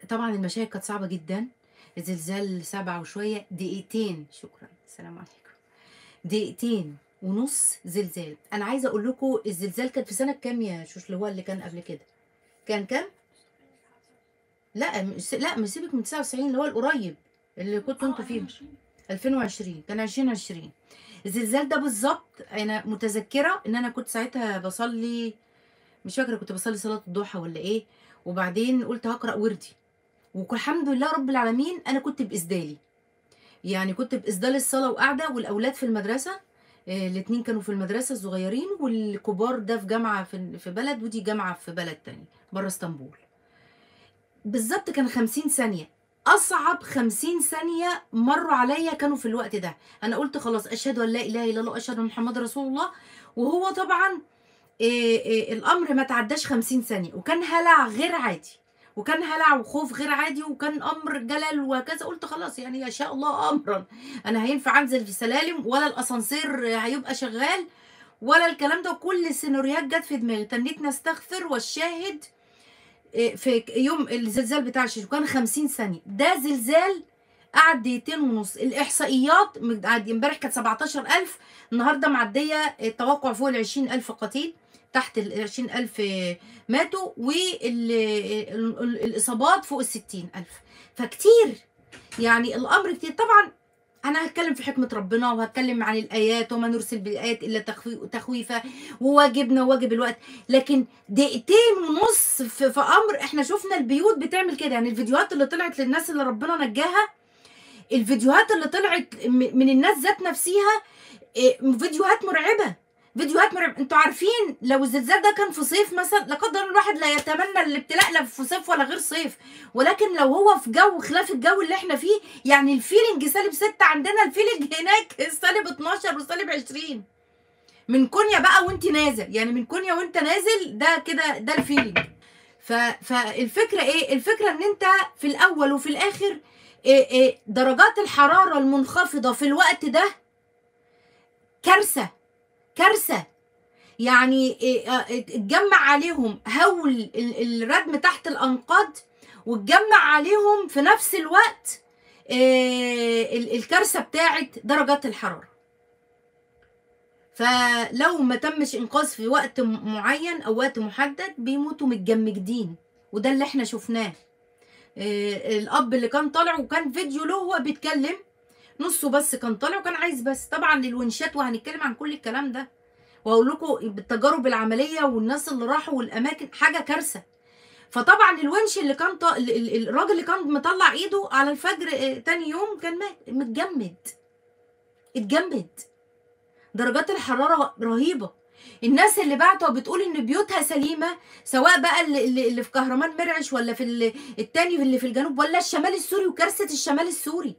طبعا المشاهد كانت صعبه جدا زلزال سبعة وشويه دقيقتين شكرا السلام عليكم دقيقتين ونص زلزال انا عايزه اقول لكم الزلزال كان في سنه كام يا شوش اللي هو اللي كان قبل كده كان كام لا مش لا مش سيبك من 99 اللي هو القريب اللي كنتوا انتوا فيه 2020 كان 2020 الزلزال ده بالظبط انا متذكره ان انا كنت ساعتها بصلي مش فاكره كنت بصلي صلاه الضحى ولا ايه وبعدين قلت هقرا وردي والحمد لله رب العالمين انا كنت باسدالي يعني كنت باسدال الصلاه وقاعده والاولاد في المدرسه آه، الاتنين كانوا في المدرسه الصغيرين والكبار ده في جامعه في في بلد ودي جامعه في بلد تاني بره اسطنبول بالظبط كان 50 ثانيه اصعب 50 ثانيه مروا عليا كانوا في الوقت ده انا قلت خلاص اشهد ان لا اله الا الله اشهد ان محمد رسول الله وهو طبعا إيه إيه الامر ما تعداش 50 ثانيه وكان هلع غير عادي وكان هلع وخوف غير عادي وكان امر جلل وكذا قلت خلاص يعني يشاء الله امرا انا هينفع انزل في سلالم ولا الاسانسير هيبقى شغال ولا الكلام ده كل السيناريوهات جت في دماغي تنيت نستغفر والشاهد إيه، في يوم الزلزال بتاع الشيش كان 50 ثانيه ده زلزال قعد دقيقتين ونص الاحصائيات مد- امبارح كانت 17000 النهارده معديه التوقع فوق ال 20000 قتيل تحت ال 20000 ماتوا والاصابات فوق ال 60000 فكتير يعني الامر كتير طبعا انا هتكلم في حكمه ربنا وهتكلم عن الايات وما نرسل بالايات الا تخوي- تخويفا وواجبنا وواجب الوقت لكن دقيقتين ونص في, في امر احنا شفنا البيوت بتعمل كده يعني الفيديوهات اللي طلعت للناس اللي ربنا نجاها الفيديوهات اللي طلعت م- من الناس ذات نفسها إيه، فيديوهات مرعبه فيديوهات مرعبه انتوا عارفين لو الزلزال ده كان في صيف مثلا لا قدر الله الواحد لا يتمنى الابتلاء لا في صيف ولا غير صيف ولكن لو هو في جو خلاف الجو اللي احنا فيه يعني الفيلنج سالب 6 عندنا الفيلنج هناك سالب 12 وسالب 20 من كونيا بقى وانت نازل يعني من كونيا وانت نازل ده كده ده الفيلينج ف... فالفكره ايه الفكره ان انت في الاول وفي الاخر إيه إيه درجات الحراره المنخفضه في الوقت ده كارثه كارثه يعني إيه، آه، اتجمع عليهم هول ال- الردم تحت الانقاض واتجمع عليهم في نفس الوقت إيه، ال- الكارثه بتاعت درجات الحراره فلو ما تمش انقاذ في وقت م- معين او وقت محدد بيموتوا متجمدين وده اللي احنا شفناه آه، الاب اللي كان طالع وكان فيديو له هو بيتكلم نصه بس كان طالع وكان عايز بس طبعا الونشات وهنتكلم عن كل الكلام ده واقول لكم بالتجارب العمليه والناس اللي راحوا والاماكن حاجه كارثه فطبعا الونش اللي كان ط... ال- ال- الراجل اللي كان مطلع ايده على الفجر آه، تاني يوم كان مات متجمد اتجمد درجات الحراره رهيبه الناس اللي بعتوا بتقول ان بيوتها سليمه سواء بقى اللي, اللي اللي في كهرمان مرعش ولا في ال- التاني اللي في الجنوب ولا الشمال السوري وكارثه الشمال السوري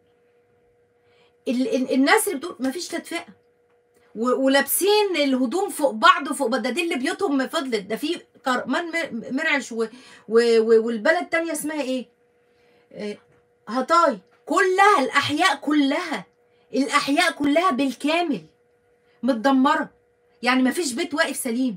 ال ال الناس اللي بتقول مفيش تدفئه و- ولابسين الهدوم فوق بعض وفوق بعض ده دي اللي بيوتهم فضلت ده في كرمان مر- مرعش و و و والبلد تانية اسمها ايه؟ آه، هطاي كلها الاحياء كلها الاحياء كلها بالكامل متدمره يعني مفيش بيت واقف سليم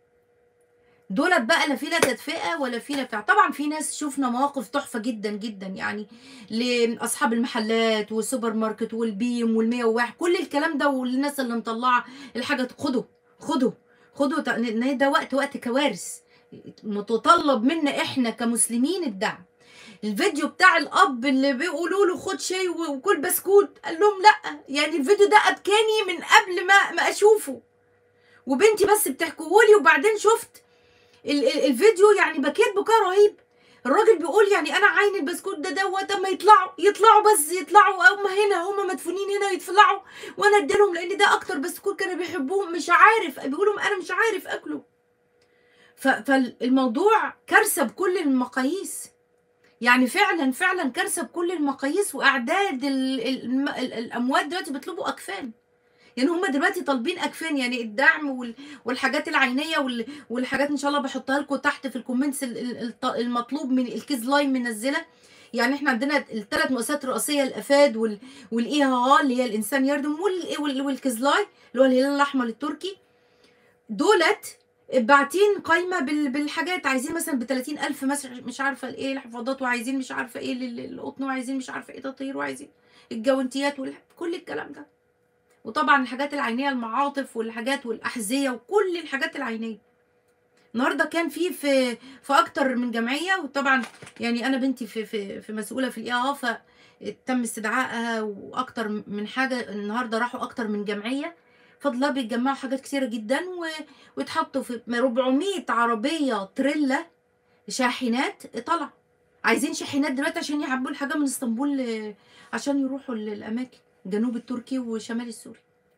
دولت بقى لا في لا تدفئه ولا في لا بتاع طبعا في ناس شفنا مواقف تحفه جدا جدا يعني لاصحاب المحلات والسوبر ماركت والبيم وال101 كل الكلام ده والناس اللي مطلعه الحاجه خدوا خدوا خدوا تع- ان ده وقت وقت كوارث متطلب منا احنا كمسلمين الدعم الفيديو بتاع الاب اللي بيقولوا له خد شاي و- وكل بسكوت قال لهم لا يعني الفيديو ده ابكاني من قبل ما ما اشوفه وبنتي بس بتحكيهولي وبعدين شفت ال- ال- الفيديو يعني بكيت بكاء رهيب الراجل بيقول يعني انا عاين البسكوت ده دوت اما يطلعوا يطلعوا بس يطلعوا هم هنا هم مدفونين هنا يطلعوا وانا اديلهم لان ده اكتر بسكوت كانوا بيحبوه مش عارف بيقولوا انا مش عارف اكله ف- فالموضوع كارثه بكل المقاييس يعني فعلا فعلا كارثه بكل المقاييس واعداد ال ال ال الاموات دلوقتي بيطلبوا اكفان يعني هم دلوقتي طالبين اكفان يعني الدعم وال والحاجات العينيه وال والحاجات ان شاء الله بحطها لكم تحت في الكومنتس ال- ال- الط- المطلوب من الكيز لاين منزله يعني احنا عندنا الثلاث مؤسسات الرئيسيه الافاد وال والاي ها اللي هي الانسان يردم وال وال والكيز لاين اللي هو الهلال الاحمر التركي دولت باعتين قايمه بال- بالحاجات عايزين مثلا ب 30000 مثلا مش عارفه ايه الحفاضات وعايزين مش عارفه ايه لل- القطن وعايزين مش عارفه ايه تطهير وعايزين الجوانتيات وكل الكلام ده وطبعا الحاجات العينيه المعاطف والحاجات والاحذيه وكل الحاجات العينيه النهارده كان في في في اكتر من جمعيه وطبعا يعني انا بنتي في في في مسؤوله في الاي ف تم استدعائها واكتر من حاجه النهارده راحوا اكتر من جمعيه فضل الله بيتجمعوا حاجات كتيره جدا و... واتحطوا في 400 عربيه تريلا شاحنات طلع عايزين شاحنات دلوقتي عشان يعبوا الحاجه من اسطنبول ل- عشان يروحوا للاماكن جنوب التركي وشمال السوري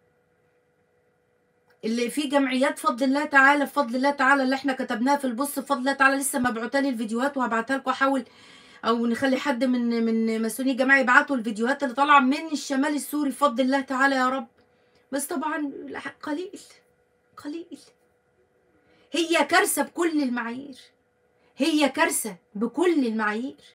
اللي في جمعيات فضل الله تعالى بفضل الله تعالى اللي احنا كتبناها في البوست بفضل الله تعالى لسه مبعوته لي الفيديوهات وهبعتها لكم احاول او نخلي حد من من مسؤولي الجماعه يبعتوا الفيديوهات اللي طالعه من الشمال السوري بفضل الله تعالى يا رب بس طبعا الح- قليل قليل هي كارثه بكل المعايير هي كارثه بكل المعايير